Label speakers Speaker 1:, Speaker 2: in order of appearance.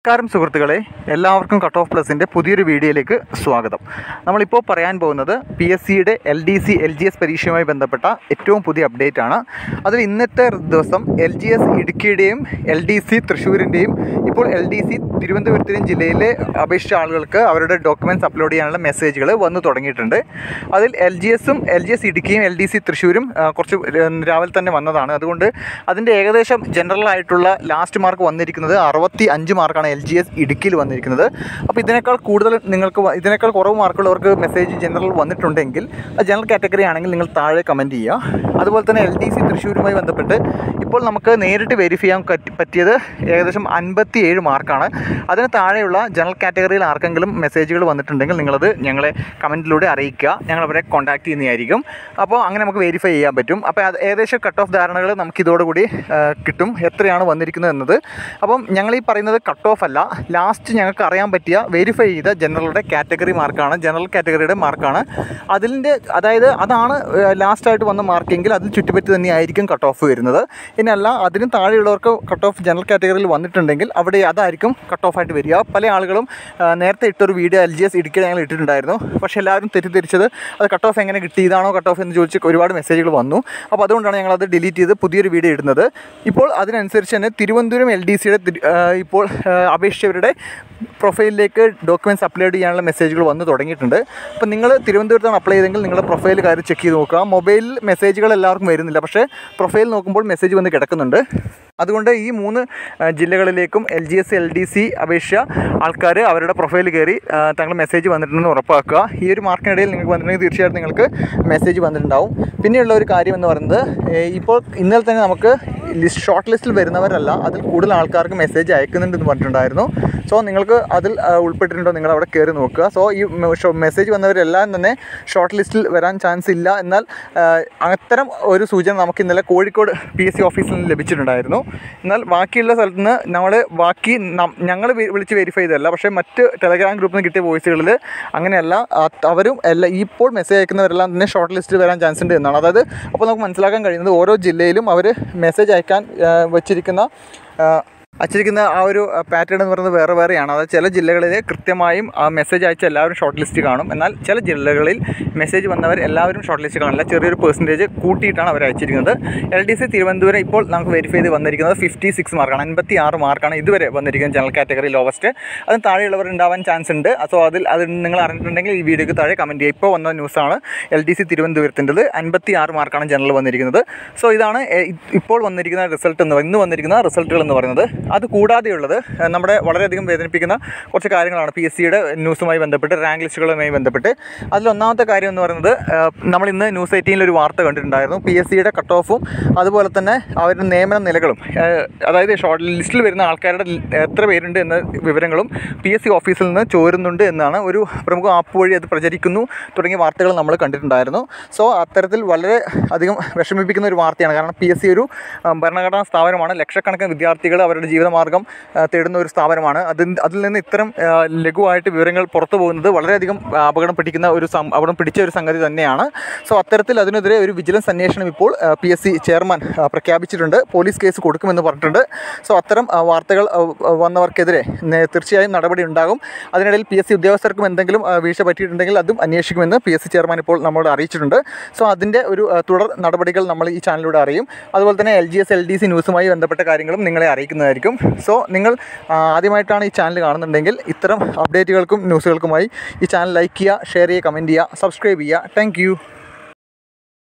Speaker 1: നമസ്കാരം സുഹൃത്തുക്കളെ എല്ലാവർക്കും കട്ട് ഓഫ് പ്ലസിൻ്റെ പുതിയൊരു വീഡിയോയിലേക്ക് സ്വാഗതം നമ്മളിപ്പോൾ പറയാൻ പോകുന്നത് പി എസ് സിയുടെ L D C L G S പരീക്ഷയുമായി ബന്ധപ്പെട്ട ഏറ്റവും പുതിയ അപ്ഡേറ്റ് ആണ് അതിൽ ഇന്നത്തെ ദിവസം എൽ ജി എസ് ഇടുക്കിയുടെയും എൽ ഡി സി തൃശ്ശൂരിൻ്റെയും ഇപ്പോൾ എൽ ഡി സി തിരുവനന്തപുരത്തിനും ജില്ലയിലെ അപേക്ഷിച്ച ആളുകൾക്ക് അവരുടെ ഡോക്യുമെൻറ്റ്സ് അപ്ലോഡ് ചെയ്യാനുള്ള മെസ്സേജുകൾ വന്നു തുടങ്ങിയിട്ടുണ്ട് അതിൽ എൽ ജി എസും എൽ ജി എസ് ഇടുക്കിയും എൽ ഡി സി തൃശ്ശൂരും ആ, കുറച്ച് രാവിലെ തന്നെ വന്നതാണ് അതുകൊണ്ട് അതിൻ്റെ ഏകദേശം ജനറൽ ആയിട്ടുള്ള ലാസ്റ്റ് മാർക്ക് വന്നിരിക്കുന്നത് അറുപത്തി അഞ്ച് മാർക്കാണ് എൽ ജി എസ് ഇടുക്കിയിൽ വന്നിരിക്കുന്നത് അപ്പോൾ ഇതിനേക്കാൾ കൂടുതൽ നിങ്ങൾക്ക് വ- ഇതിനേക്കാൾ കുറവ് മാർക്കുള്ളവർക്ക് മെസ്സേജ് ജനറൽ വന്നിട്ടുണ്ടെങ്കിൽ അത് ജനറൽ കാറ്റഗറി ആണെങ്കിൽ നിങ്ങൾ താഴെ കമൻറ്റ് ചെയ്യുക അതുപോലെ തന്നെ എൽ ഡി സി തൃശ്ശൂരുമായി ബന്ധപ്പെട്ട് ഇപ്പോൾ നമുക്ക് നേരിട്ട് വെരിഫൈ ചെയ്യാൻ പറ്റി- പറ്റിയത് ഏകദേശം അൻപത്തി ഏഴ് മാർക്കാണ് അതിന് താഴെയുള്ള ജനറൽ കാറ്റഗറിയിൽ ആർക്കെങ്കിലും മെസ്സേജുകൾ വന്നിട്ടുണ്ടെങ്കിൽ നിങ്ങളത് ഞങ്ങളെ കമൻറ്റിലൂടെ അറിയിക്കുക ഞങ്ങൾ അവരെ കോൺടാക്ട് ചെയ്യുന്നതായിരിക്കും അപ്പോൾ അങ്ങനെ നമുക്ക് വെരിഫൈ ചെയ്യാൻ പറ്റും അപ്പോൾ അത് ഏകദേശം കട്ട് ഓഫ് ധാരണകൾ നമുക്ക് ഇതോടുകൂടി ആ, കിട്ടും എത്രയാണ് വന്നിരിക്കുന്നത് എന്നത് അപ്പം ഞങ്ങൾ ഈ പറയുന്നത് കട്ട് ഓഫ് അല്ല ലാസ്റ്റ് ഞങ്ങൾക്ക് അറിയാൻ പറ്റിയ വെരിഫൈ ചെയ്ത ജനറലുടെ കാറ്റഗറി മാർക്കാണ് ജനറൽ കാറ്റഗറിയുടെ മാർക്കാണ് അതിൻ്റെ അതായത് അതാണ് ലാസ്റ്റായിട്ട് വന്ന മാർക്കെങ്കിൽ അതിൽ ചുറ്റുപറ്റി തന്നെയായിരിക്കും കട്ട് ഓഫ് വരുന്നത് ഇനി അല്ല അതിന് താഴെയുള്ളവർക്ക് കട്ട് ഓഫ് ജനറൽ കാറ്റഗറിയിൽ വന്നിട്ടുണ്ടെങ്കിൽ അവിടെ അതായിരിക്കും കട്ട് ഓഫ് ആയിട്ട് വരിക പല ആളുകളും ആ, നേരത്തെ ഇട്ടൊരു video L G S Idukki ഞങ്ങൾ ഇട്ടിട്ടുണ്ടായിരുന്നു പക്ഷേ എല്ലാവരും തെറ്റിദ്ധരിച്ചത് അത് കട്ട് ഓഫ് എങ്ങനെ കിട്ടി ഇതാണോ കട്ട് ഓഫ് എന്ന് ചോദിച്ച് ഒരുപാട് മെസ്സേജുകൾ വന്നു അപ്പോൾ അതുകൊണ്ടാണ് ഞങ്ങൾ അത് ഡിലീറ്റ് ചെയ്ത് പുതിയൊരു വീഡിയോ ഇടുന്നത് ഇപ്പോൾ അതിനനുസരിച്ച് തന്നെ തിരുവനന്തപുരം എൽ ഡി സിയുടെ ഇപ്പോൾ ആ, അപേക്ഷിച്ചവരുടെ പ്രൊഫൈലിലേക്ക് ഡോക്യുമെൻറ്റ്സ് അപ്ലോഡ് ചെയ്യാനുള്ള മെസ്സേജുകൾ വന്ന് തുടങ്ങിയിട്ടുണ്ട് അപ്പോൾ നിങ്ങൾ തിരുവനന്തപുരത്താണ് അപ്ലൈ ചെയ്തെങ്കിൽ നിങ്ങളുടെ പ്രൊഫൈൽ കാര്യം ചെക്ക് ചെയ്ത് നോക്കുക മൊബൈലിൽ മെസ്സേജുകൾ എല്ലാവർക്കും വരുന്നില്ല പക്ഷേ പ്രൊഫൈൽ നോക്കുമ്പോൾ മെസ്സേജ് വന്ന് കിടക്കുന്നുണ്ട് അതുകൊണ്ട് ഈ മൂന്ന് ആ, ജില്ലകളിലേക്കും L G S L D C അപേക്ഷ ആൾക്കാർ അവരുടെ പ്രൊഫൈൽ കയറി ആ, തങ്ങൾ മെസ്സേജ് വന്നിട്ടുണ്ടെന്ന് ഉറപ്പാക്കുക ഈ ഒരു മാർക്കിനിടയിൽ നിങ്ങൾക്ക് വന്നിട്ടുണ്ടെങ്കിൽ തീർച്ചയായിട്ടും നിങ്ങൾക്ക് മെസ്സേജ് വന്നിട്ടുണ്ടാവും പിന്നെയുള്ള ഒരു കാര്യം എന്ന് പറയുന്നത് ഏ, ഇപ്പോൾ ഇന്നലെ തന്നെ നമുക്ക് ലിസ്റ്റ് ഷോർട്ട് ലിസ്റ്റിൽ വരുന്നവരല്ല അതിൽ കൂടുതൽ ആൾക്കാർക്ക് മെസ്സേജ് അയക്കുന്നുണ്ടെന്ന് പറഞ്ഞിട്ടുണ്ടായിരുന്നു സോ നിങ്ങൾക്ക് അതിൽ ആ, ഉൾപ്പെട്ടിട്ടുണ്ടോ നിങ്ങൾ അവിടെ കയറി നോക്കുക സോ ഈ മെസ്സേജ് വന്നവരെല്ലാം തന്നെ ഷോർട്ട് ലിസ്റ്റിൽ വരാൻ ചാൻസ് ഇല്ല എന്നാൽ ആ, അത്തരം ഒരു സൂചന നമുക്ക് ഇന്നലെ കോഴിക്കോട് പി എസ് സി ഓഫീസിൽ നിന്ന് ലഭിച്ചിട്ടുണ്ടായിരുന്നു എന്നാൽ ബാക്കിയുള്ള സ്ഥലത്ത് നിന്ന് നമ്മൾ ബാക്കി ഞങ്ങൾ വിളിച്ച് വെരിഫൈ ചെയ്തതല്ല പക്ഷേ മറ്റ് ടെലഗ്രാം ഗ്രൂപ്പിൽ നിന്ന് കിട്ടിയ വോയിസുകളിൽ അങ്ങനെയല്ല അത് അവരും എല്ലാ ഇപ്പോൾ മെസ്സേജ് അയക്കുന്നവരെല്ലാം തന്നെ ഷോർട്ട് ലിസ്റ്റിൽ വരാൻ ചാൻസ് ഉണ്ട് എന്നാണ് അതായത് അപ്പോൾ നമുക്ക് മനസ്സിലാക്കാൻ കഴിയുന്നത് ഓരോ ജില്ലയിലും അവർ മെസ്സേജ് അയക്കാൻ ആ, വച്ചിരിക്കുന്ന ആ, അയച്ചിരിക്കുന്ന ആ ഒരു പാറ്റേൺ എന്ന് പറയുന്നത് വേറെ വേറെയാണ് അതായത് ചില ജില്ലകളിൽ കൃത്യമായും ആ മെസ്സേജ് അയച്ച എല്ലാവരും ഷോർട്ട് ലിസ്റ്റ് കാണും എന്നാൽ ചില ജില്ലകളിൽ മെസ്സേജ് വന്നവർ എല്ലാവരും ഷോർട്ട് ലിസ്റ്റ് കാണില്ല ചെറിയൊരു പെർസെൻറ്റേജ് കൂട്ടിയിട്ടാണ് അവർ അയച്ചിരിക്കുന്നത് എൽ ഡി സി തിരുവനന്തപുരം ഇപ്പോൾ നമുക്ക് വെരിഫൈ ചെയ്ത് വന്നിരിക്കുന്നത് ഫിഫ്റ്റി സിക്സ് മാർക്കാണ് അൻപത്തി ആറ് മാർക്കാണ് ഇതുവരെ വന്നിരിക്കുന്നത് ജനറൽ കാറ്റഗറി ലോവസ്റ്റ് അതിന് താഴെയുള്ളവർ ഉണ്ടാവാൻ ചാൻസ് ഉണ്ട് സോ അതിൽ അത് നിങ്ങൾ അറിഞ്ഞിട്ടുണ്ടെങ്കിൽ ഈ വീഡിയോക്ക് താഴെ കമൻറ്റ് ചെയ്യുക ഇപ്പോൾ വന്ന ന്യൂസാണ് എൽ ഡി സി തിരുവനന്തപുരത്തിൻ്റെത് അൻപത്തി ആറ് മാർക്കാണ് ജനറൽ വന്നിരിക്കുന്നത് സോ ഇതാണ് എ, ഇപ്പോൾ വന്നിരിക്കുന്ന റിസൾട്ട് എന്ന് ഇന്ന് വന്നിരിക്കുന്ന റിസൾട്ടുകൾ എന്ന് പറയുന്നത് അത് കൂടാതെയുള്ളത് ഏ, നമ്മുടെ വളരെയധികം വേദനിപ്പിക്കുന്ന കുറച്ച് കാര്യങ്ങളാണ് പി എസ് സിയുടെ ന്യൂസുമായി ബന്ധപ്പെട്ട് റാങ്ക് ലിസ്റ്റുകളുമായി ബന്ധപ്പെട്ട് അതിൽ ഒന്നാമത്തെ കാര്യം എന്ന് പറയുന്നത് ഏ, നമ്മൾ ഇന്ന് ന്യൂസ് എയ്റ്റീനിൽ ഒരു വാർത്ത കണ്ടിട്ടുണ്ടായിരുന്നു പി എസ് സിയുടെ കട്ട് ഓഫും അതുപോലെ തന്നെ അവരുടെ നിയമന നിലകളും ഏ, അതായത് ഷോർട്ട് ലിസ്റ്റിൽ വരുന്ന ആൾക്കാരുടെ ലി- എത്ര പേരുണ്ട് എന്ന വിവരങ്ങളും പി എസ് സി ഓഫീസിൽ നിന്ന് ചോരുന്നുണ്ട് എന്നാണ് ഒരു പ്രമുഖ ആപ്പ് വഴി അത് പ്രചരിക്കുന്നു തുടങ്ങിയ വാർത്തകൾ നമ്മൾ കണ്ടിട്ടുണ്ടായിരുന്നു സോ അത്തരത്തിൽ വളരെ അധികം വിഷമിപ്പിക്കുന്ന ഒരു വാർത്തയാണ് കാരണം പി എസ് സി ഒരു ആ, ഭരണഘടനാ സ്ഥാപനമാണ് ലക്ഷക്കണക്കിന് വിദ്യാർത്ഥികൾ അവരുടെ ജീവിതമാർഗ്ഗം ആ, തേടുന്ന ഒരു സ്ഥാപനമാണ് അതിൽ അതിൽ നിന്ന് ഇത്തരം ആ, ലഘുവായിട്ട് വിവരങ്ങൾ പുറത്തു പോകുന്നത് വളരെയധികം ആ, അപകടം പിടിക്കുന്ന ഒരു സം അപകടം പിടിച്ച ഒരു സംഗതി തന്നെയാണ് സോ അത്തരത്തിൽ അതിനെതിരെ ഒരു വിജിലൻസ് അന്വേഷണം ഇപ്പോൾ പി എസ് സി ചെയർമാൻ ആ, പ്രഖ്യാപിച്ചിട്ടുണ്ട് പോലീസ് കേസ് കൊടുക്കുമെന്ന് പറഞ്ഞിട്ടുണ്ട് സോ അത്തരം ആ, വാർത്തകൾ ആ, ആ, വന്നവർക്കെതിരെ നേ- തീർച്ചയായും നടപടി ഉണ്ടാകും അതിനിടയിൽ പി എസ് സി ഉദ്യോഗസ്ഥർക്കും എന്തെങ്കിലും ആ, വീഴ്ച പറ്റിയിട്ടുണ്ടെങ്കിൽ അതും അന്വേഷിക്കുമെന്ന് പി എസ് സി ചെയർമാൻ ഇപ്പോൾ നമ്മളോട് അറിയിച്ചിട്ടുണ്ട് സോ അതിൻ്റെ ഒരു ആ, തുടർ നടപടികൾ നമ്മൾ ഈ ചാനലിലൂടെ അറിയും അതുപോലെ തന്നെ L G S L D C ന്യൂസുമായി ബന്ധപ്പെട്ട കാര്യങ്ങളും നിങ്ങളെ അറിയിക്കുന്നതായിരിക്കും സോ നിങ്ങൾ ആ, ആദ്യമായിട്ടാണ് ഈ ചാനൽ കാണുന്നുണ്ടെങ്കിൽ ഇത്തരം അപ്ഡേറ്റുകൾക്കും ന്യൂസുകൾക്കുമായി ഈ ചാനൽ ലൈക്ക് ചെയ്യുക ഷെയർ ചെയ്യുക കമൻറ്റ് ചെയ്യുക സബ്സ്ക്രൈബ് ചെയ്യുക താങ്ക്